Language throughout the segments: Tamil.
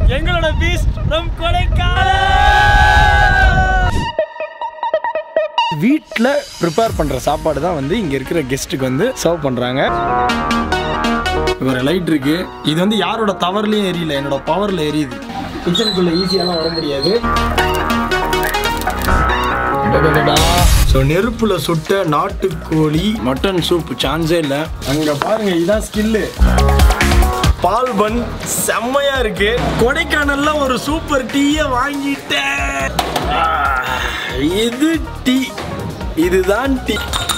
எங்களோட பீஸ்ட் ஃப்ரம் கொடைக்கானல் வீட்டில் ப்ரிப்பேர் பண்ணுற சாப்பாடு தான் வந்து இங்கே இருக்கிற கெஸ்ட்டுக்கு வந்து சர்வ் பண்ணுறாங்க ஒரு லைட் இருக்கு இது வந்து யாரோட தவறுலையும் எரியல என்னோட பவரில் எரியுது கிச்சனுக்குள்ள ஈஸியாலாம் வர முடியாது ஸோ நெருப்புல சுட்ட நாட்டுக்கோழி மட்டன் சூப் சான்ஸே இல்லை அங்க பாருங்க இதுதான் ஸ்கில்லு பால் பன் செம்மையா இருக்கு கொடைக்கானல்ல ஒரு சூப்பர் டீயை வாங்கிட்டேன் ஆ, இது டீ இதுதான் டீ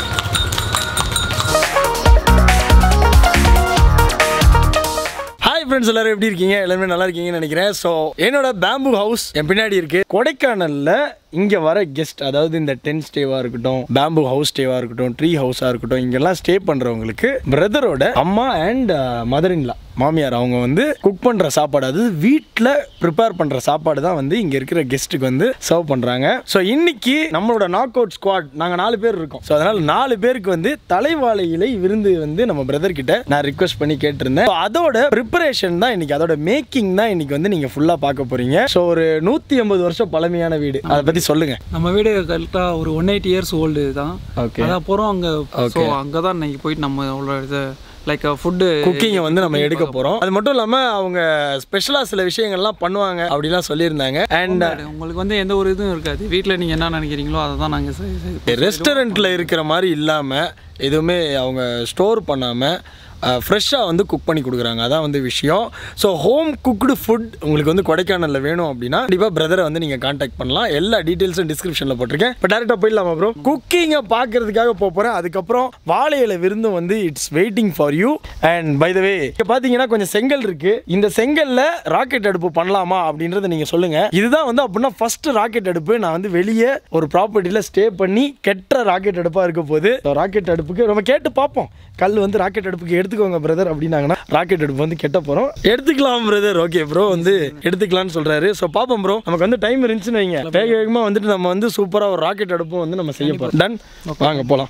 ஹாய் ஃப்ரெண்ட்ஸ் எல்லாரும் எப்படி இருக்கீங்க எல்லாருமே நல்லா இருக்கீங்கன்னு நினைக்கிறேன் ஸோ என்னோட பேம்பு ஹவுஸ் என் பின்னாடி இருக்கு கொடைக்கானல்ல இங்க வர கெஸ்ட் அதாவது இந்த டென்ட் ஸ்டேவா இருக்கட்டும் பேம்பு ஹவுஸ் ஸ்டேவா இருக்கட்டும் ட்ரீ ஹவுஸா இருக்கட்டும் இங்கெல்லாம் ஸ்டே பண்றவங்களுக்கு பிரதரோட அம்மா அண்ட் மதர் இன்லா மாமியார் அவங்க வந்து குக் பண்ற சாப்பாடு அதாவது வீட்டில் ப்ரிப்பேர் பண்ற சாப்பாடு தான் வந்து இங்க இருக்கிற கெஸ்ட்டுக்கு வந்து சர்வ் பண்றாங்க ஸோ இன்னைக்கு நம்மளோட நாக் அவுட் ஸ்குவாட் நாங்க நாலு பேர் இருக்கோம் ஸோ அதனால நாலு பேருக்கு வந்து தலைவாழை இலை விருந்து வந்து நம்ம பிரதர் கிட்ட நான் ரிக்வெஸ்ட் பண்ணி கேட்டிருந்தேன் So அதோட ப்ரிப்பரேஷன் தான் இன்னைக்கு அதோட மேக்கிங் தான் இன்னைக்கு வந்து நீங்க ஃபுல்லா பார்க்க போறீங்க ஸோ ஒரு நூத்தி ஐம்பது வருஷம் பழமையான வீடு அதை பத்தி சொல்லுங்க நம்ம வீடு கரெக்டாக ஒரு ஒன் எயிட்டி இயர்ஸ் ஓல்டு தான் Okay. அதான் போகிறோம் அங்கே ஸோ அங்கே தான் இன்னைக்கு போயிட்டு நம்ம அவ்வளோ இது லைக் ஃபுட்டு குக்கிங்கை வந்து நம்ம எடுக்க போறோம் அது மட்டும் இல்லாம அவங்க ஸ்பெஷலா சில விஷயங்கள்லாம் பண்ணுவாங்க அப்படிலாம் சொல்லியிருந்தாங்க அண்ட் உங்களுக்கு வந்து எந்த ஒரு இதுவும் இருக்காது வீட்டில் நீங்கள் என்ன நினைக்கிறீங்களோ அதை தான் நாங்கள் ரெஸ்டாரண்ட்ல இருக்கிற மாதிரி இல்லாம எதுவுமே அவங்க ஸ்டோர் பண்ணாம ஃப்ரெஷ்ஷாக வந்து குக் பண்ணி கொடுக்குறாங்க அதான் வந்து விஷயம் ஸோ ஹோம் குக்டு ஃபுட் உங்களுக்கு வந்து கொடைக்கானலில் வேணும் அப்படின்னா கண்டிப்பாக பிரதரை வந்து நீங்கள் காண்டாக்ட் பண்ணலாம் எல்லா டீட்டெயில்ஸும் டிஸ்கிரிப்ஷனில் போட்டிருக்கேன் இப்போ டேரெக்டாக போயிடலாமா ப்ரோ குக்கிங்கை பார்க்கறதுக்காக போக போகிறேன் அதுக்கப்புறம் வாழை இலை விருந்தும் வந்து it's waiting for you and by the way இப்போ பார்த்தீங்கன்னா கொஞ்சம் செங்கல் இருக்கு இந்த செங்கல்ல ராக்கெட் அடுப்பு பண்ணலாமா அப்படின்றத நீங்கள் சொல்லுங்க இதுதான் வந்து அப்படின்னா ஃபர்ஸ்ட் ராக்கெட் அடுப்பு நான் வந்து வெளியே ஒரு ப்ராப்பர்ட்டியில் ஸ்டே பண்ணி கெட்ட ராக்கெட் அடுப்பாக இருக்க போது ராக்கெட் அடுப்புக்கு நம்ம கேட்டு பார்ப்போம் கல் வந்து ராக்கெட் அடுப்புக்கு எடுத்துக்கோங்க பிரதர் அப்படின்னாங்கன்னா ராக்கெட் அடுப்பு வந்து கெட்ட போகிறோம் எடுத்துக்கலாம் பிரதர் ஓகே ப்ரோ வந்து எடுத்துக்கலாம்னு சொல்றாரு ஸோ பார்ப்போம் ப்ரோ நமக்கு வந்து டைம் இருந்துச்சுன்னு வைங்க வேக வேகமாக வந்துட்டு நம்ம வந்து சூப்பராக ஒரு ராக்கெட் அடுப்பும் வந்து நம்ம செய்ய போகிறோம் டன் வாங்க போகலாம்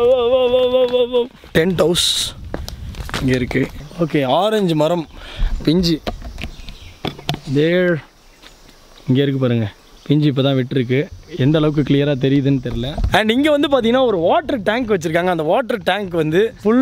டென்ட் ஹவுஸ் இங்கே இருக்கு ஓகே ஆரஞ்சு மரம் பிஞ்சு தேர் இங்கே இருக்கு பாருங்க பிஞ்சு இப்போ தான் விட்டுருக்கு எந்த அளவுக்கு கிளியராக தெரியுதுன்னு தெரில அண்ட் இங்கே வந்து பார்த்தீங்கன்னா ஒரு வாட்டர் டேங்க் வச்சுருக்காங்க அந்த வாட்டர் டேங்க் வந்து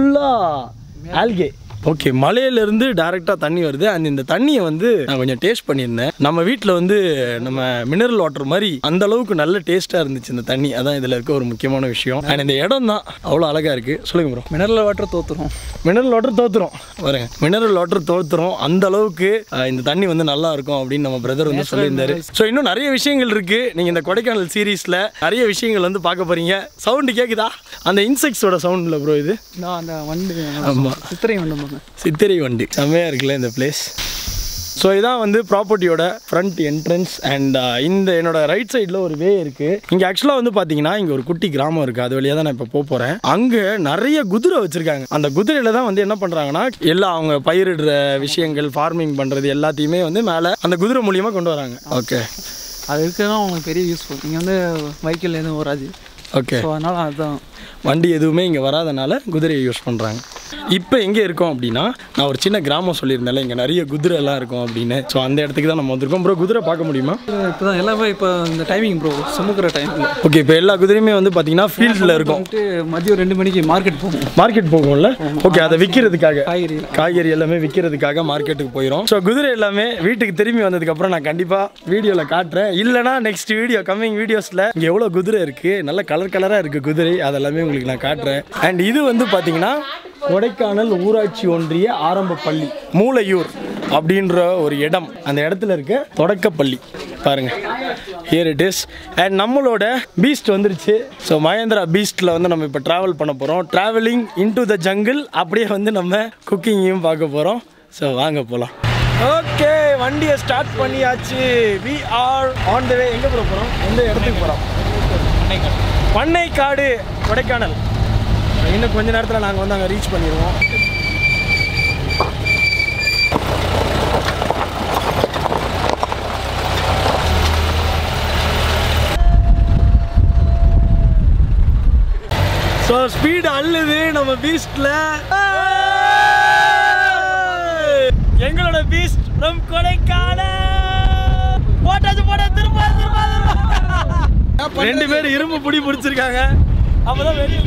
ஃபுல்லாக ஆல்கே ஓகே மலையிலேருந்து டேரெக்டாக தண்ணி வருது அண்ட் இந்த தண்ணியை வந்து நான் கொஞ்சம் டேஸ்ட் பண்ணியிருந்தேன் நம்ம வீட்டில் வந்து நம்ம மினரல் வாட்டர் மாதிரி அந்த அளவுக்கு நல்ல டேஸ்ட்டாக இருந்துச்சு இந்த தண்ணி அதான் இதில் இருக்க ஒரு முக்கியமான விஷயம் அண்ட் இந்த இடம் தான் அவ்வளோ அழகாக இருக்குது சொல்லுங்க ப்ரோ மினரல் வாட்டர் தோத்துரும் மினரல் வாட்டர் தோத்துரும் பாருங்க மினரல் வாட்டர் தோத்துரும் அந்த அளவுக்கு அஹ், இந்த தண்ணி வந்து நல்லா இருக்கும் அப்படின்னு நம்ம பிரதர் வந்து சொல்லியிருந்தாரு ஸோ இன்னும் நிறைய விஷயங்கள் இருக்கு நீங்க இந்த கொடைக்கானல் சீரீஸ்ல நிறைய விஷயங்கள் வந்து பார்க்க போறீங்க சவுண்டு கேக்குதா அந்த இன்செக்ட்ஸோட சவுண்ட்ல ப்ரோ இது நான் அந்த வண்டு ஆமா. சித்திரை வண்டு பாருங்க சித்திரை வண்டி செம்மையா இருக்குல்ல இந்த பிளேஸ் ஸோ இதான் வந்து ப்ராப்பர்ட்டியோட ஃப்ரண்ட் என்ட்ரன்ஸ் அண்ட் இந்த என்னோட ரைட் சைடில் ஒரு வே இருக்கு இங்கே ஆக்சுவலாக வந்து பார்த்தீங்கன்னா இங்கே ஒரு குட்டி கிராமம் இருக்கு அது வழியாக தான் நான் இப்போ போக போகிறேன் அங்கே நிறைய குதிரை வச்சிருக்காங்க அந்த குதிரையில தான் வந்து என்ன பண்ணுறாங்கன்னா எல்லா அவங்க பயிரிடுற விஷயங்கள் ஃபார்மிங் பண்ணுறது எல்லாத்தையுமே வந்து மேலே அந்த குதிரை மூலியமாக கொண்டு வராங்க ஓகே அது இருக்கிறதான் உங்களுக்கு பெரிய யூஸ்ஃபுல் இங்கே வந்து வெஹிக்கிள் எதுவும் வராது ஓகே ஸோ அதனால் அதுதான் வண்டி எதுவுமே இங்கே வராதனால குதிரையை யூஸ் பண்ணுறாங்க இப்போ எங்கே இருக்கோம் அப்படின்னா நான் ஒரு சின்ன கிராமம் சொல்லியிருந்தேன்ல இங்கே நிறைய குதிரை எல்லாம் இருக்கும் அப்படின்னு ஸோ அந்த இடத்துக்கு தான் நம்ம வந்திருக்கோம் ப்ரோ குதிரை பார்க்க முடியுமா இப்போ தான் எல்லாமே இப்போ இந்த டைமிங் ப்ரோ சுமக்கிற டைம் ஓகே இப்போ எல்லா குதிரையுமே வந்து பார்த்தீங்கன்னா ஃபீல்டில் இருக்கும் வந்துட்டு மதியம் ரெண்டு மணிக்கு மார்க்கெட் போகும் மார்க்கெட் போகும்ல ஓகே அதை விற்கிறதுக்காக காய்கறி காய்கறி எல்லாமே விற்கிறதுக்காக மார்க்கெட்டுக்கு போயிடும் ஸோ குதிரை எல்லாமே வீட்டுக்கு திரும்பி வந்ததுக்கப்புறம் நான் கண்டிப்பாக வீடியோவில் காட்டுறேன் இல்லைனா நெக்ஸ்ட் வீடியோ கம்மிங் வீடியோஸில் இங்கே எவ்வளோ குதிரை இருக்குது நல்ல கலர் கலராக இருக்குது குதிரை அதெல்லாமே உங்களுக்கு நான் காட்டுறேன் அண்ட் இது வந்து பார்த்தீங்கன்னா கொடைக்கானல் ஊராட்சி ஒன்றிய ஆரம்ப பள்ளி மூளையூர் அப்படின்ற ஒரு இடம் அந்த இடத்துல இருக்க தொடக்கப்பள்ளி பாருங்க ஹியர் இட் இஸ் அண்ட் நம்மளோட பீஸ்ட் வந்துருச்சு ஸோ மகேந்திரா பீஸ்ட்டில் வந்து நம்ம இப்போ ட்ராவல் பண்ண போகிறோம் ட்ராவலிங் இன்டு த ஜங்கிள் அப்படியே வந்து நம்ம குக்கிங்கையும் பார்க்க போகிறோம் ஸோ வாங்க போகலாம் ஓகே வண்டியை ஸ்டார்ட் பண்ணியாச்சு we are on the way எங்கே போக போகிறோம் எந்த இடத்துக்கு போகிறோம் பண்ணைக்காடு கொடைக்கானல் இன்னும் கொஞ்ச நேரத்தில் நாங்கள் வந்து அங்கே ரீச் பண்ணிடுவோம் ஸோ ஸ்பீடு அள்ளுது நம்ம பீஸ்ட்ல எங்களோட பீஸ்ட் ஃப்ரம் கொடைக்கானல் ரெண்டு பேரும் இரும்பு புடி பிடிச்சிருக்காங்க அப்பதான் வெளியே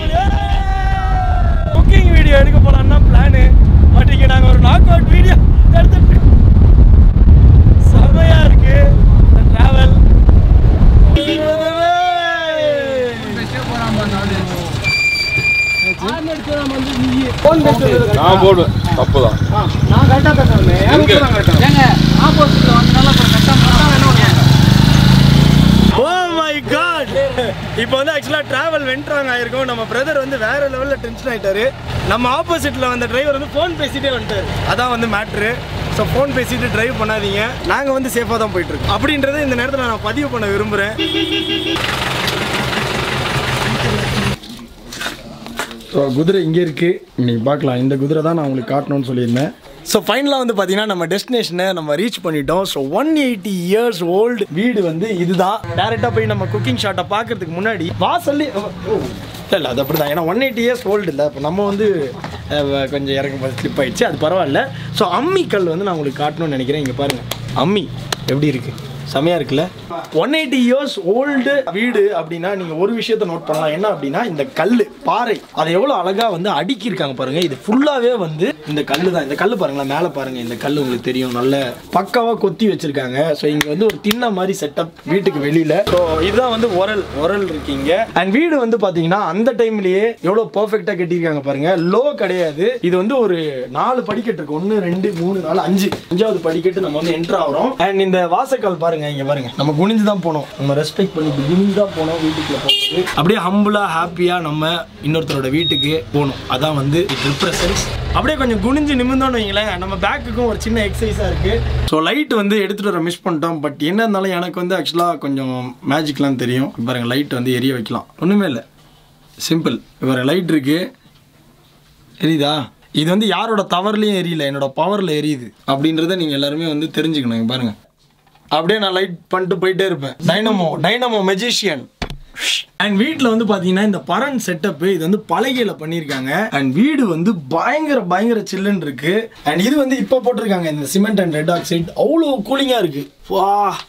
குக்கிங் வீடியோ எடுக்க போலாம்னா பிளானு பட் இங்க நாங்க ஒரு நாக் அவுட் வீடியோ எடுத்துட்டு செமையா இருக்கு டிராவல் நான் போடுவேன் தப்பு தான் ஏங்க ஆப்போசிட்ல வந்தனால அப்புறம் கஷ்டம் என்ன பண்ணுங்க ஓ மை காட் இப்போ வந்து ஆக்சுவலாக ட்ராவல் வென்ட்ராங் ஆயிருக்கும் நம்ம பிரதர் வந்து வேற லெவலில் டென்ஷன் ஆயிட்டாரு நம்ம ஆப்போசிட்டில் வந்த டிரைவர் வந்து ஃபோன் பேசிட்டே வந்துட்டாரு அதான் வந்து மேட்ரு ஸோ ஃபோன் பேசிட்டு டிரைவ் பண்ணாதீங்க நாங்கள் வந்து சேஃபாக தான் போயிட்டு இருக்கோம் அப்படின்றத இந்த நேரத்தில் நான் பதிவு பண்ண விரும்புகிறேன் ஸோ குதிரை இங்கே இருக்குது இன்னைக்கு பார்க்கலாம் இந்த குதிரை தான் நான் உங்களுக்கு காட்டணும்னு சொல்லியிருந்தேன் ஸோ ஃபைனலாக வந்து பார்த்தீங்கன்னா நம்ம டெஸ்டினேஷனை நம்ம ரீச் பண்ணிட்டோம் so one eighty years old வீடு வந்து இதுதான் டேரெக்டாக போய் நம்ம குக்கிங் ஷாட்டை பார்க்கறதுக்கு முன்னாடி வாசல்லே இல்லை இல்லை அது அப்படி தான் ஏன்னா ஒன் எயிட்டி இயர்ஸ் ஓல்டு இல்லை இப்போ நம்ம வந்து அஹ், கொஞ்சம் இறக்கும் போது ஸ்லிப் ஆயிடுச்சு அது பரவாயில்ல ஸோ அம்மி கல் வந்து நான் உங்களுக்கு காட்டணும்னு நினைக்கிறேன் இங்கே பாருங்கள் அம்மி எப்படி இருக்குது செமையாக இருக்குல்ல ஒன் எயிட்டி இயர்ஸ் ஓல்டு வீடு அப்படின்னா நீங்கள் ஒரு விஷயத்தை நோட் பண்ணலாம் என்ன அப்படின்னா இந்த கல் பாறை அதை எவ்வளோ அழகாக வந்து அடுக்கியிருக்காங்க பாருங்க இது ஃபுல்லாகவே வந்து இந்த கல் தான் இந்த கல் பாருங்களேன் மேலே பாருங்க இந்த கல் உங்களுக்கு தெரியும் நல்ல பக்காவாக கொத்தி வச்சிருக்காங்க ஸோ இங்கே வந்து ஒரு திண்ண மாதிரி செட்டப் வீட்டுக்கு வெளியில் ஸோ இதுதான் வந்து உரல் உரல் இருக்கீங்க அண்ட் வீடு வந்து பார்த்தீங்கன்னா அந்த டைம்லயே எவ்வளோ பர்ஃபெக்டாக கட்டியிருக்காங்க பாருங்க லோ கிடையாது இது வந்து ஒரு நாலு படிக்கட்டு இருக்கு ஒன்று ரெண்டு மூணு நாலு அஞ்சு அஞ்சாவது படிக்கட்டு நம்ம வந்து என்ட்ரு ஆகிறோம் அண்ட் இந்த வாசக்கால் பாருங்க இங்க பாருங்க நம்ம குனிஞ்சு தான் போனோம் நம்ம ரெஸ்பெக்ட் பண்ணி இப்படி குனிஞ்சு தான் போனோம் வீட்டுக்குள்ள போகும்போது அப்படியே ஹம்புலா ஹாப்பியா நம்ம இன்னொருத்தரோட வீட்டுக்கு போகணும் அதான் வந்து இட் ரிப்ரசன்ஸ் அப்படியே கொஞ்சம் குனிஞ்சு நிமிர்ந்தோம்னு வைங்களேன் நம்ம பேக்குக்கும் ஒரு சின்ன எக்ஸசைஸாக இருக்கு ஸோ லைட் வந்து எடுத்துட்டு வர மிஸ் பண்ணிட்டோம் பட் என்ன இருந்தாலும் எனக்கு வந்து ஆக்சுவலாக கொஞ்சம் மேஜிக்லாம் தெரியும் இப்ப பாருங்க லைட் வந்து எரிய வைக்கலாம் ஒன்றுமே இல்லை சிம்பிள் இப்போ லைட் இருக்கு எரியுதா இது வந்து யாரோட தவறுலையும் எரியல என்னோட பவரில் எரியுது அப்படின்றத நீங்கள் எல்லாருமே வந்து தெரிஞ்சுக்கணும் இங்க பாருங்க அப்படியே நான் லைட் பண்ணிட்டு போயிட்டே இருப்பேன் டைனமோ டைனமோ மெஜிஷியன் அண்ட் வீட்டில் வந்து பார்த்தீங்கன்னா இந்த பரன் செட்டப்பு இது வந்து பலகையில் பண்ணியிருக்காங்க அண்ட் வீடு வந்து பயங்கர பயங்கர சில்லுன்னு இருக்கு அண்ட் இது வந்து இப்போ போட்டிருக்காங்க இந்த சிமெண்ட் அண்ட் ரெட் ஆக்சைடு அவ்வளோ கூலிங்காக இருக்கு வா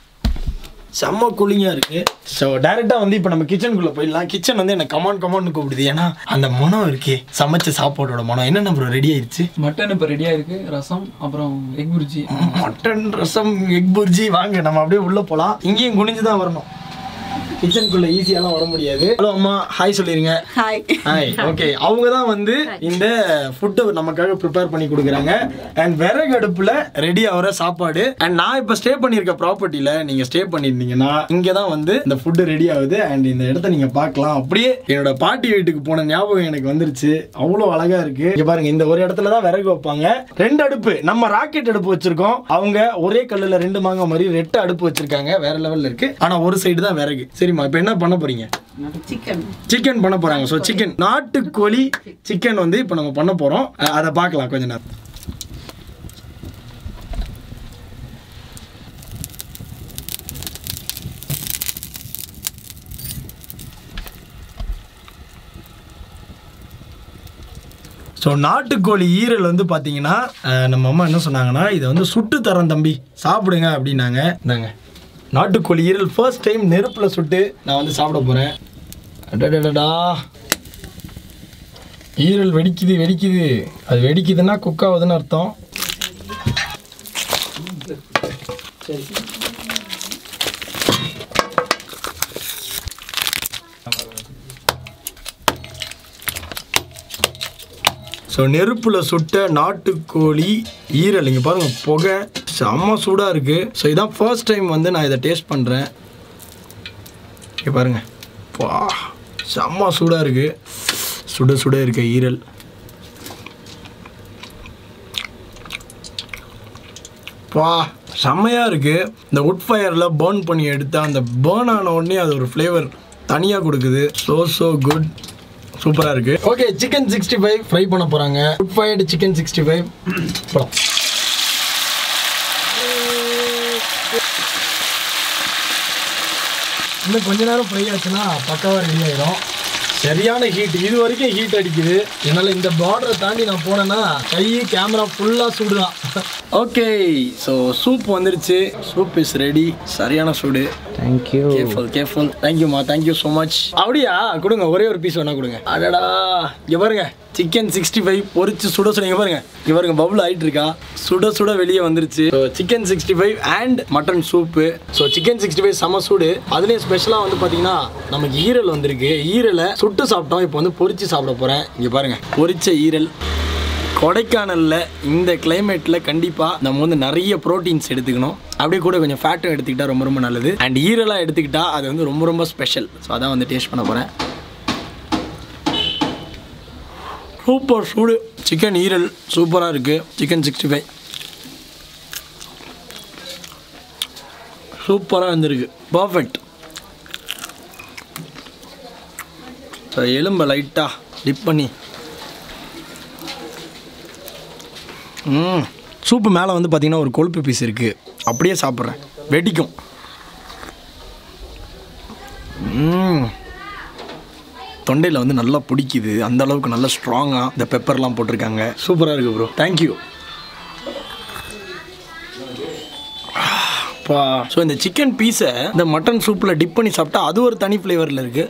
செம்ம கூலிங்காக இருக்கு ஸோ டேரெக்டாக வந்து இப்போ நம்ம கிச்சனுக்குள்ளே போயிடலாம் கிச்சன் வந்து எனக்கு கமான் கமான்னு கூப்பிடுது ஏன்னா அந்த மனம் இருக்கே சமைச்ச சாப்பாடோட மனம் என்னென்ன ப்ரோ ரெடி ஆயிடுச்சு மட்டன் இப்போ ரெடியாக இருக்கு ரசம் அப்புறம் எக் புரிஜி மட்டன் ரசம் எக் புர்ஜி வாங்க நம்ம அப்படியே உள்ள போலாம் இங்கேயும் குனிஞ்சு தான் வரணும் கிச்சனுக்குள்ள ஈஸியாலாம் வர முடியாது ஹலோ அம்மா ஹாய் சொல்லிருங்க ஹாய் ஹாய் ஓகே அவங்க தான் வந்து இந்த ஃபுட்டை நமக்காக ப்ரிப்பேர் பண்ணி கொடுக்குறாங்க அண்ட் விறகு அடுப்புல ரெடி ஆகிற சாப்பாடு அண்ட் நான் இப்போ ஸ்டே பண்ணியிருக்க ப்ராப்பர்ட்டியில் நீங்கள் ஸ்டே பண்ணியிருந்தீங்கன்னா இங்கே தான் வந்து இந்த ஃபுட்டு ரெடி ஆகுது அண்ட் இந்த இடத்த நீங்கள் பார்க்கலாம் அப்படியே என்னோட பாட்டி வீட்டுக்கு போன ஞாபகம் எனக்கு வந்துருச்சு அவ்வளோ அழகா இருக்கு இங்க பாருங்க இந்த ஒரு இடத்துல தான் விறகு வைப்பாங்க ரெண்டு அடுப்பு நம்ம ராக்கெட் அடுப்பு வச்சிருக்கோம் அவங்க ஒரே கல்லுல ரெண்டு மாங்காய் மாதிரி ரெட்டு அடுப்பு வச்சிருக்காங்க வேற லெவல்ல இருக்கு ஆனா ஒரு சைடு தான் விறகு சரிம்மா இப்போ என்ன பண்ண போறீங்க சிக்கன் சிக்கன் பண்ண போறாங்க ஸோ சிக்கன் நாட்டுக்கோழி சிக்கன் வந்து இப்போ நம்ம பண்ண போறோம் அஹ் அதை பார்க்கலாம் கொஞ்ச நேரம் ஸோ நாட்டுக்கோழி ஈரல் வந்து பார்த்தீங்கன்னா அஹ், நம்ம அம்மா என்ன சொன்னாங்கன்னா இதை வந்து சுட்டு தரேன் தம்பி சாப்பிடுங்க அப்படின்னாங்க இந்தாங்க நாட்டுக்கோழி ஈரல் ஃபர்ஸ்ட் டைம் நெருப்பில் சுட்டு நான் வந்து சாப்பிட போகிறேன் அடடடடா ஈரல் வெடிக்குது வெடிக்குது அது வெடிக்குதுன்னா குக் ஆகுதுன்னு அர்த்தம் ஸோ நெருப்பில் சுட்ட நாட்டுக்கோழி ஈரல் இங்கே பாருங்கள் புகை செம்ம சூடாக இருக்குது ஸோ இதான் ஃபர்ஸ்ட் டைம் வந்து நான் இதை டேஸ்ட் பண்ணுறேன் இங்கே பாருங்க பா செம்ம சூடாக இருக்குது சுட சுட இருக்க ஈரல் பா செம்மையாக இருக்குது இந்த உட் ஃபயரில் பேர்ன் பண்ணி எடுத்தா அந்த பேர்ன் ஆன உடனே அது ஒரு ஃப்ளேவர் தனியாக கொடுக்குது ஸோ ஸோ குட் சூப்பராக இருக்குது okay chicken sixty five fry பண்ண போகிறாங்க wood fired chicken sixty five படம் இன்னும் கொஞ்ச நேரம் ஃப்ரை ஆச்சுன்னா பக்காவாக ரெடி ஆயிடும் சரியான ஹீட் இது வரைக்கும் ஹீட் அடிக்குது என்னால் இந்த பார்டரை தாண்டி நான் போனேன்னா கை கேமரா ஃபுல்லாக சுடுதான் ஓகே ஸோ சூப் வந்துருச்சு சூப் இஸ் ரெடி சரியான சூடு தேங்க்யூ கேர்ஃபுல் கேர்ஃபுல் தேங்க்யூம்மா தேங்க்யூ ஸோ மச் அப்படியா கொடுங்க ஒரே ஒரு பீஸ் வேணா கொடுங்க அடடா இங்க பாருங்க சிக்கன் சிக்ஸ்டி ஃபைவ் பொரிச்சு சுட சுட இங்க பாருங்க இங்க பாருங்க பபுள் ஆயிட்டு இருக்கா சுட சுட வெளியே வந்துருச்சு so chicken sixty five and mutton soup so chicken sixty five செம சூடு அதுலேயும் ஸ்பெஷலாக வந்து பார்த்தீங்கன்னா நமக்கு ஈரல் வந்திருக்கு ஈரலை சுட்டு சாப்பிட்டோம் இப்போ வந்து பொரிச்சு சாப்பிட போகிறேன் இங்கே பாருங்க பொரிச்ச ஈரல் கொடைக்கானலில் இந்த கிளைமேட்டில் கண்டிப்பாக நம்ம வந்து நிறைய ப்ரோட்டீன்ஸ் எடுத்துக்கணும் அப்படியே கூட கொஞ்சம் ஃபேட்டும் எடுத்துக்கிட்டா ரொம்ப ரொம்ப நல்லது அண்ட் ஈரலாக எடுத்துக்கிட்டா அது வந்து ரொம்ப ரொம்ப ஸ்பெஷல் ஸோ அதான் வந்து டேஸ்ட் பண்ண போகிறேன் சூப்பர் சூடு சிக்கன் ஈரல் சூப்பராக இருக்குது சிக்கன் சிக்ஸ்டி ஃபைவ் சூப்பராக இருந்திருக்கு பர்ஃபெக்ட் ஸோ எலும்பை லைட்டாக டிப் பண்ணி ம் சூப்பு மேலே வந்து பார்த்தீங்கன்னா ஒரு கொழுப்பு பீஸ் இருக்குது அப்படியே சாப்பிட்றேன் வெடிக்கும் ம் தொண்டையில் வந்து நல்லா பிடிக்குது அந்த அளவுக்கு நல்லா ஸ்ட்ராங்காக இந்த பெப்பர்லாம் போட்டிருக்காங்க சூப்பராக இருக்குது ப்ரோ தேங்க்யூ பா ஸோ இந்த சிக்கன் பீஸை இந்த மட்டன் சூப்பில் டிப் பண்ணி சாப்பிட்டா அது ஒரு தனி ஃப்ளேவரில் இருக்குது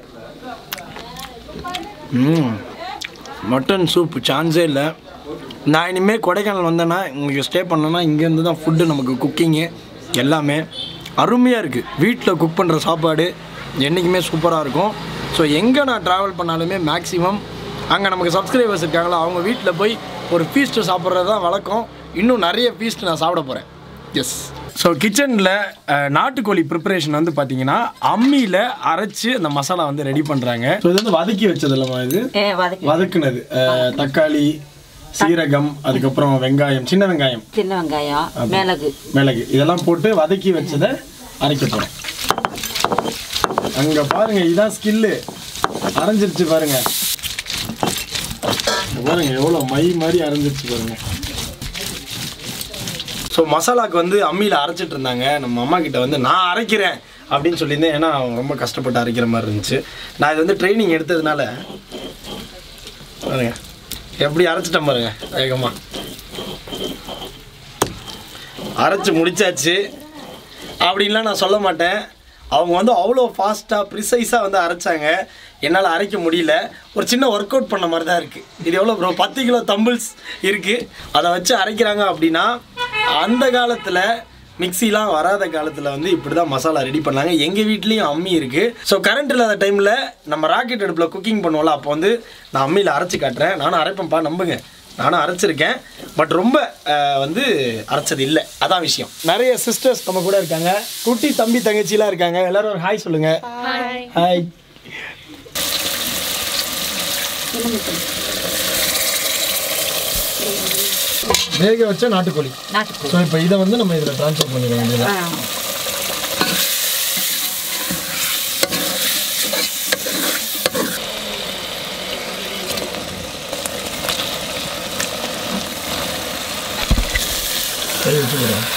ம் மட்டன் சூப் சான்ஸே இல்லை நான் இனிமேல் கொடைக்கானல் வந்தேன்னா உங்களுக்கு ஸ்டே பண்ணேன்னா இங்கேருந்து தான் ஃபுட்டு நமக்கு குக்கிங்கு எல்லாமே அருமையாக இருக்குது வீட்டில் குக் பண்ணுற சாப்பாடு என்றைக்குமே சூப்பராக இருக்கும் ஸோ எங்கே நான் ட்ராவல் பண்ணாலுமே மேக்ஸிமம் அங்கே நமக்கு சப்ஸ்கிரைபர்ஸ் இருக்காங்களா அவங்க வீட்டில் போய் ஒரு ஃபீஸ்ட்டு சாப்பிட்றது தான் வழக்கம் இன்னும் நிறைய ஃபீஸ்ட் நான் சாப்பிட போகிறேன் எஸ் ஸோ கிச்சனில் நாட்டுக்கோழி ப்ரிப்பரேஷன் வந்து பார்த்தீங்கன்னா அம்மியில் அரைச்சி அந்த மசாலா வந்து ரெடி பண்ணுறாங்க ஸோ இது வந்து வதக்கி வச்சது இல்லைம்மா இது ஏ வதக்கி வதக்குனது அஹ், தக்காளி சீரகம் அதுக்கப்புறம் வெங்காயம் சின்ன வெங்காயம் சின்ன வெங்காயம் மிளகு மிளகு இதெல்லாம் போட்டு வதக்கி வச்சதை அரைக்க போகிறேன் அங்கே பாருங்க இதான் ஸ்கில்லு அரைஞ்சிருச்சு பாருங்க இங்க பாருங்க எவ்வளோ மை மாதிரி அரைஞ்சிருச்சு பாருங்க ஸோ மசாலாக்கு வந்து அம்மியில் அரைச்சிட்டு இருந்தாங்க நம்ம அம்மா கிட்ட வந்து நான் அரைக்கிறேன் அப்படின்னு சொல்லியிருந்தேன் ஏன்னா அவங்க ரொம்ப கஷ்டப்பட்டு அரைக்கிற மாதிரி இருந்துச்சு நான் இது வந்து ட்ரைனிங் எடுத்ததுனால பாருங்க எப்படி அரைச்சிட்டேன் பாருங்க வேகமாக அரைச்சி முடிச்சாச்சு அப்படின்லாம் நான் சொல்ல மாட்டேன் அவங்க வந்து அவ்வளோ ஃபாஸ்ட்டாக ப்ரிசைஸாக வந்து அரைச்சாங்க என்னால் அரைக்க முடியல ஒரு சின்ன ஒர்க் அவுட் பண்ண மாதிரி தான் இருக்குது இது எவ்வளோ ப்ரோ பத்து கிலோ தம்பிள்ஸ் இருக்குது அதை வச்சு அரைக்கிறாங்க அப்படின்னா அந்த காலத்தில் மிக்சிலாம் வராத காலத்தில் வந்து இப்படி தான் மசாலா ரெடி பண்ணாங்க எங்கள் வீட்லேயும் அம்மி இருக்குது ஸோ கரண்ட் இல்லாத டைமில் நம்ம ராக்கெட் அடுப்பில் குக்கிங் பண்ணுவோம்ல அப்போ வந்து நான் அம்மியில் அரைச்சி காட்டுறேன் நானும் அரைப்பேன்ப்பா நம்புங்க நானும் அரைச்சிருக்கேன் பட் ரொம்ப அஹ், வந்து அரைச்சது இல்லை அதான் விஷயம் நிறைய சிஸ்டர்ஸ் நம்ம கூட இருக்காங்க குட்டி தம்பி தங்கச்சிலாம் இருக்காங்க எல்லாரும் ஒரு ஹாய் சொல்லுங்க ஹாய் வேக வச்ச நாட்டுக்கோழி நாட்டுக்கோழி ஸோ இப்போ இதை வந்து நம்ம இதில் ட்ரான்ஸ்ஃபர் பண்ணிட வேண்டியது ஆ. சரி வச்சுக்கிறேன்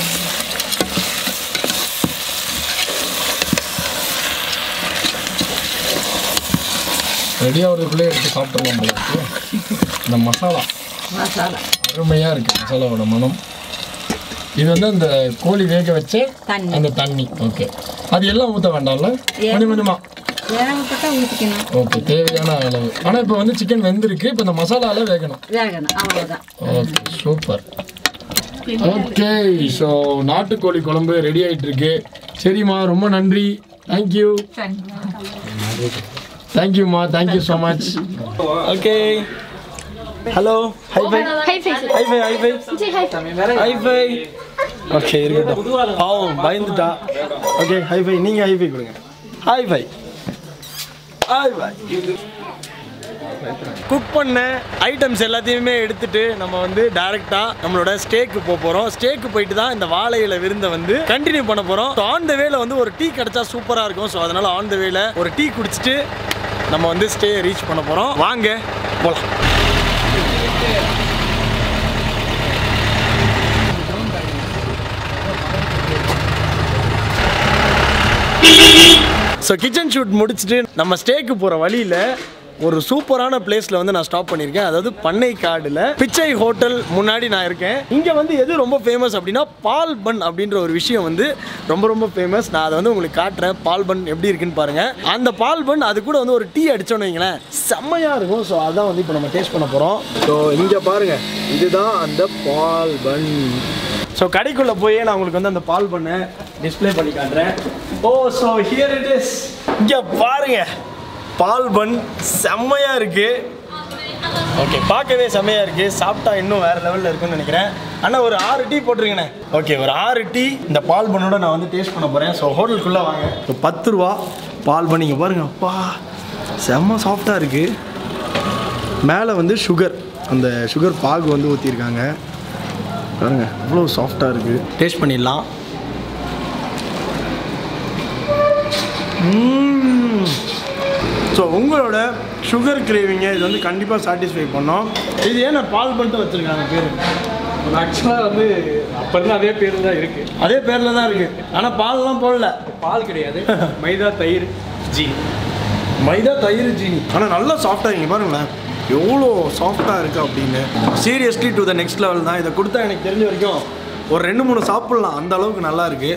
ரெடி ஆகிறதுக்குள்ளே எடுத்து சாப்பிட்றலாம் போல இருக்கு. இந்த மசாலா மசாலா அருமையாக இருக்குது மசாலாவோட மனம் இது வந்து அந்த கோழி வேக வச்ச தண்ணி அந்த தண்ணி ஓகே அது எல்லாம் ஊற்ற வேண்டாம்ல கொஞ்சம் கொஞ்சமாக வேகப்பட்டா ஊற்றிக்கணும் ஓகே தேவையான அளவு ஆனால் இப்போ வந்து சிக்கன் வெந்திருக்கு இப்போ இந்த மசாலால வேகணும் வேகணும் அவ்வளோதான் ஓகே சூப்பர் ஓகே ஸோ நாட்டுக்கோழி குழம்பு ரெடி ஆயிட்டு இருக்கு சரிம்மா ரொம்ப நன்றி தேங்க்யூ தேங்க்யூம்மா thank you so much okay hello high five high five high five high five okay இருக்கட்டும் பாவம் பயந்துட்டா ஓகே ஹை ஃபை நீங்கள் ஹை ஃபை கொடுங்க high five high five cook பண்ண ஐட்டம்ஸ் எல்லாத்தையுமே எடுத்துட்டு நம்ம வந்து டைரெக்டாக நம்மளோட ஸ்டேக்கு போக போகிறோம் ஸ்டேக்கு போயிட்டு தான் இந்த வாழை இலை விருந்தை வந்து கண்டினியூ பண்ண போகிறோம் ஸோ ஆன் த வேல வந்து ஒரு டீ கிடைச்சா சூப்பராக இருக்கும் ஸோ அதனால ஆன் த வேல ஒரு டீ குடிச்சிட்டு நம்ம வந்து ஸ்டே ரீச் பண்ண போகிறோம் வாங்க போகலாம் ஸோ கிச்சன் ஷூட் முடிச்சுட்டு நம்ம ஸ்டேக்கு போகிற வழியில் ஒரு சூப்பரான பிளேஸில் வந்து நான் ஸ்டாப் பண்ணியிருக்கேன் அதாவது பண்ணை காடில் பிச்சை ஹோட்டல் முன்னாடி நான் இருக்கேன் இங்கே வந்து எது ரொம்ப ஃபேமஸ் அப்படின்னா பால் பன் அப்படின்ற ஒரு விஷயம் வந்து ரொம்ப ரொம்ப ஃபேமஸ் நான் அதை வந்து உங்களுக்கு காட்டுறேன் பால் பன் எப்படி இருக்குன்னு பாருங்கள் அந்த பால் பன் அது கூட வந்து ஒரு டீ அடிச்சோன்னு வைங்களேன் செம்மையாக இருக்கும் ஸோ அதான் வந்து இப்போ நம்ம டேஸ்ட் பண்ண போகிறோம் ஸோ இங்கே பாருங்கள் இதுதான் அந்த பால் பன் ஸோ கடைக்குள்ளே போய் நான் உங்களுக்கு வந்து அந்த பால் பண்ணை டிஸ்ப்ளே பண்ணி காட்டுறேன் oh so here it is இங்கே பாருங்க பால் பன் செம்மையாக இருக்குது ஓகே பார்க்கவே செம்மையாக இருக்குது சாப்பிட்டா இன்னும் வேறு லெவலில் இருக்குன்னு நினைக்கிறேன் அண்ணா ஒரு ஆறு டீ போட்டிருங்கண்ணே ஓகே ஒரு ஆறு டீ இந்த பால் பண்ணோட நான் வந்து டேஸ்ட் பண்ண போகிறேன் ஸோ ஹோட்டலுக்குள்ளே வாங்க ஸோ பத்து ரூபா பால் பண்ணி இங்கே பாருங்க அப்பா செம்ம சாஃப்டாக இருக்குது மேலே வந்து சுகர் அந்த சுகர் பாகு வந்து ஊற்றிருக்காங்க பாருங்க அவ்வளோ சாஃப்டாக இருக்குது டேஸ்ட் பண்ணிடலாம் ஸோ உங்களோட சுகர் கிரேவிங்க இது வந்து கண்டிப்பாக சாட்டிஸ்ஃபை பண்ணோம் இது ஏன்னா பால் பண்ணிட்டு வச்சுருக்காங்க பேர் ஆக்சுவலாக வந்து அப்போ இருந்து அதே பேர் தான் இருக்கு அதே பேரில் தான் இருக்குது ஆனால் பால்லாம் போடல பால் கிடையாது மைதா தயிர் ஜீ மைதா தயிர் ஜீனி ஆனால் நல்லா சாஃப்டாக இங்கே பாருங்களேன் எவ்வளோ சாஃப்டாக இருக்குது அப்படின்னு seriously to the next level தான் இதை கொடுத்தா எனக்கு தெரிஞ்ச வரைக்கும் ஒரு ரெண்டு மூணு சாப்பிட்லாம் அந்த அளவுக்கு நல்லா இருக்கு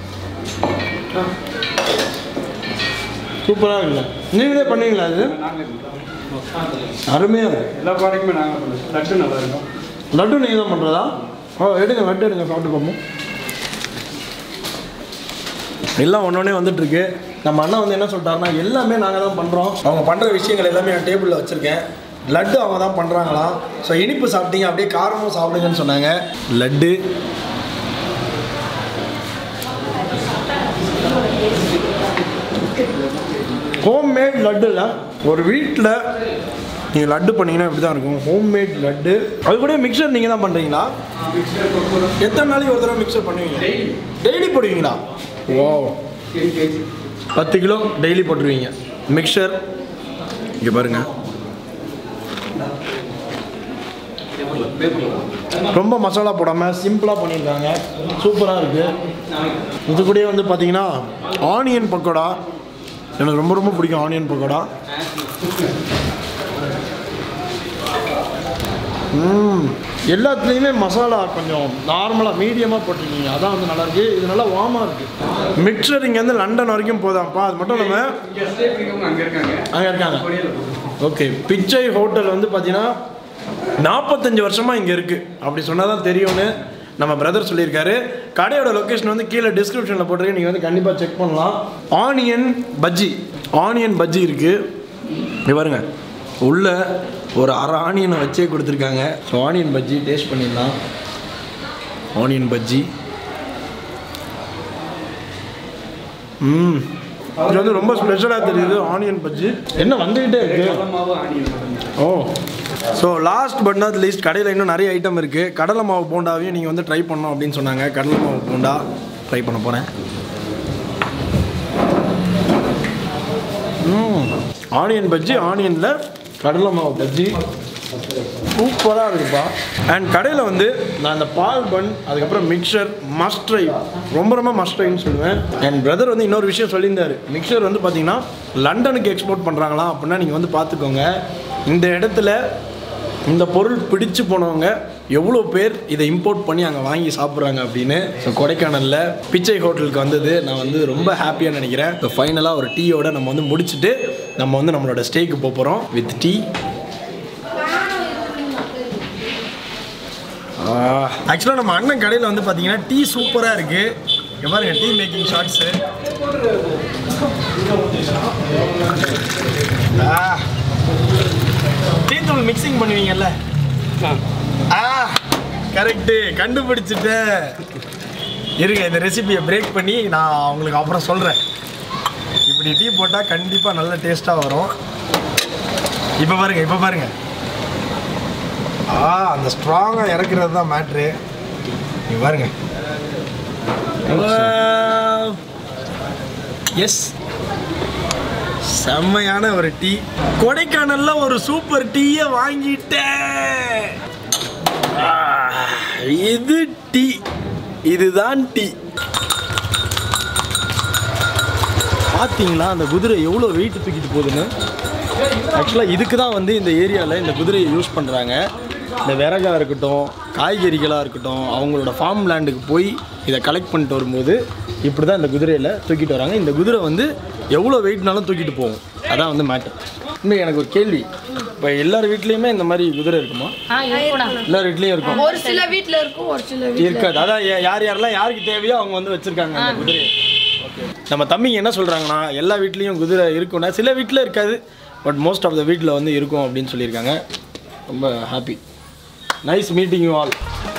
சூப்பராக இருக்குல்ல நீங்களே பண்ணுவீங்களா அது அருமையாக இருக்கு எல்லா ப்ராடக்ட்டுமே நாங்கள் பண்ணுவோம் லட்டு நல்லா இருக்கும் லட்டு நீங்கள் தான் பண்ணுறதா ஓ எடுங்க லட்டு எடுங்க சாப்பிட்டு பார்ப்போம் எல்லாம் ஒன்றொன்னே வந்துட்டுருக்கு நம்ம அண்ணா வந்து என்ன சொல்லிட்டாருன்னா எல்லாமே நாங்கள் தான் பண்ணுறோம் அவங்க பண்ணுற விஷயங்கள் எல்லாமே நான் டேபிளில் வச்சுருக்கேன் லட்டு அவங்க தான் பண்ணுறாங்களாம் ஸோ இனிப்பு சாப்பிட்டீங்க அப்படியே காரமும் சாப்பிடுங்கன்னு சொன்னாங்க லட்டு ஹோம்மேட் லட்டுல ஒரு வீட்டில் நீங்கள் லட்டு பண்ணீங்கன்னா இப்படி தான் இருக்கும் ஹோம்மேட் லட்டு அது கூட மிக்சர் நீங்கள் தான் பண்ணுறீங்களா எத்தனை நாளைக்கு ஒரு தடவை மிக்சர் பண்ணுவீங்க டெய்லி போடுவீங்களா ஓ பத்து கிலோ டெய்லி போட்டுருவீங்க மிக்சர் இங்கே பாருங்க ரொம்ப மசாலா போடாமல் சிம்பிளாக பண்ணியிருக்காங்க சூப்பராக இருக்குது இது கூடயே வந்து பார்த்தீங்கன்னா ஆனியன் பக்கோடா எனக்கு ரொம்ப ரொம்ப பிடிக்கும் ஆனியன் பக்கோடா ம் எல்லாத்துலேயுமே மசாலா கொஞ்சம் நார்மலாக மீடியமாக போட்டிருக்கீங்க அதான் வந்து நல்லா இருக்கு இது நல்லா வார்மாக இருக்குது மிக்சர் இங்கேருந்து லண்டன் வரைக்கும் போதாம்ப்பா அது மட்டும் இல்லாமல் இங்கே ஸ்டே பண்ணிக்கவங்க அங்கே இருக்காங்க அங்கே இருக்காங்க ஓகே பிச்சை ஹோட்டல் வந்து பார்த்தீங்கன்னா நாற்பத்தஞ்சு வருஷமாக இங்கே இருக்குது அப்படி சொன்னால் தான் தெரியும்னு நம்ம பிரதர் சொல்லியிருக்காரு கடையோட லொக்கேஷன் வந்து கீழே டிஸ்கிரிப்ஷனில் போட்டிருக்கேன் நீங்கள் வந்து கண்டிப்பாக செக் பண்ணலாம் ஆனியன் பஜ்ஜி ஆனியன் பஜ்ஜி இருக்குது இங்க பாருங்க உள்ள ஒரு அரை ஆனியனை வச்சே கொடுத்துருக்காங்க ஸோ ஆனியன் பஜ்ஜி டேஸ்ட் பண்ணிடலாம் ஆனியன் பஜ்ஜி ம் இது வந்து ரொம்ப ஸ்பெஷலாக தெரியுது ஆனியன் பஜ்ஜி என்ன வந்துக்கிட்டே இருக்கு மாவு ஆனியன் ஓ so last but not least கடையில் இன்னும் நிறைய ஐட்டம் இருக்குது கடலை மாவு போண்டாவையும் நீங்கள் வந்து ட்ரை பண்ணணும் அப்படின்னு சொன்னாங்க கடலை மாவு போண்டா ட்ரை பண்ண போகிறேன் ம் ஆனியன் பஜ்ஜி ஆனியனில் கடலை மாவு பஜ்ஜி சூப்பராக இருக்குப்பா அண்ட் கடையில் வந்து நான் அந்த பால் பன் அதுக்கப்புறம் மிக்சர் மஸ்ட் ட்ரை ரொம்ப ரொம்ப மஸ்ட் ட்ரைன்னு சொல்லுவேன் என் பிரதர் வந்து இன்னொரு விஷயம் சொல்லியிருந்தாரு மிக்சர் வந்து பார்த்தீங்கன்னா லண்டனுக்கு எக்ஸ்போர்ட் பண்ணுறாங்களா அப்படின்னா நீங்கள் வந்து பார்த்துக்கோங்க இந்த இடத்துல இந்த பொருள் பிடிச்சு போனவங்க எவ்வளோ பேர் இதை இம்போர்ட் பண்ணி அங்கே வாங்கி சாப்பிட்றாங்க அப்படின்னு ஸோ கொடைக்கானலில் பிச்சை ஹோட்டலுக்கு வந்தது நான் வந்து ரொம்ப ஹாப்பியாக நினைக்கிறேன் ஸோ ஃபைனலாக ஒரு டீயோட நம்ம வந்து முடிச்சுட்டு நம்ம வந்து நம்மளோட ஸ்டேக்கு போக போகிறோம் வித் டீ ஆக்சுவலாக நம்ம அண்ணன் கடையில் வந்து பார்த்தீங்கன்னா டீ சூப்பராக இருக்குது இங்க பாருங்க டீ மேக்கிங் ஷார்ட்ஸு டீ தூள் மிக்சிங் பண்ணுவீங்கல்ல ஆ கரெக்டு கண்டுபிடிச்சிட்டேன் இருங்க இந்த ரெசிபியை பிரேக் பண்ணி நான் உங்களுக்கு அப்புறம் சொல்கிறேன் இப்படி டீ போட்டால் கண்டிப்பாக நல்ல டேஸ்ட்டாக வரும் இப்போ பாருங்க இப்போ பாருங்க ஆ அந்த ஸ்ட்ராங்காக இறக்குறது தான் மேட்ரு நீ பாருங்க எஸ் செம்மையான ஒரு டீ கொடைக்கானல்ல ஒரு சூப்பர் டீயை வாங்கிட்டேன் ஆ, இது டீ இதுதான் டீ பார்த்தீங்களா அந்த குதிரை எவ்வளோ வெயிட் தூக்கிட்டு போகுதுன்னு ஆக்சுவலாக இதுக்கு தான் வந்து இந்த ஏரியாவில் இந்த குதிரையை யூஸ் பண்ணுறாங்க இந்த விறகாக இருக்கட்டும் காய்கறிகளாக இருக்கட்டும் அவங்களோட ஃபார்ம் லேண்டுக்கு போய் இதை கலெக்ட் பண்ணிட்டு வரும்போது இப்படி தான் இந்த குதிரையில் தூக்கிட்டு வராங்க இந்த குதிரை வந்து எவ்வளோ வெயிட்னாலும் தூக்கிட்டு போகும் அதான் வந்து மேட்டர் இன்னும் எனக்கு ஒரு கேள்வி இப்போ எல்லார் வீட்லேயுமே இந்த மாதிரி குதிரை இருக்குமா எல்லார் வீட்லேயும் இருக்கும் ஒரு சில வீட்ல இருக்கும் ஒரு சில வீட்ல இருக்காது அதான் யா- யார் யாரெல்லாம் யாருக்கு தேவையோ அவங்க வந்து வச்சிருக்காங்க அந்த குதிரையை ஓகே நம்ம தம்பிங்க என்ன சொல்கிறாங்கன்னா எல்லா வீட்லேயும் குதிரை இருக்கும்னா சில வீட்டில் இருக்காது பட் மோஸ்ட் ஆஃப் த வீட்டில் வந்து இருக்கும் அப்படின்னு சொல்லியிருக்காங்க ரொம்ப happy nice meeting you all